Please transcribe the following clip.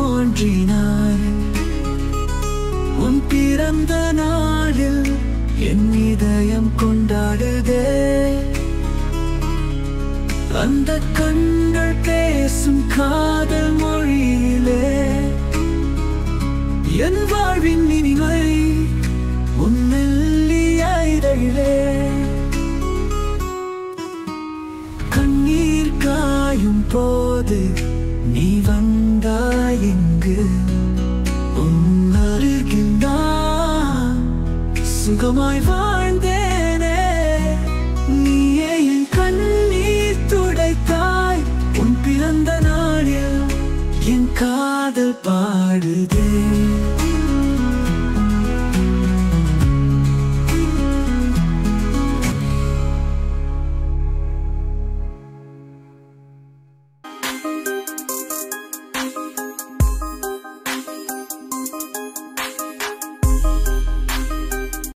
தோன்றினாய் உன் பிறந்த நாளில் என் இதயம் கொண்டாடுதே அந்த கண்கள் பேசும் காதல் மொழியிலே என் வாழ்வின் இனிமை உன் மெல்லிய இதழிலே கண்ணீர் காயும் போது நீ வந்தாய் இங்கு உன் அருகில் நான் சுகமாய் வா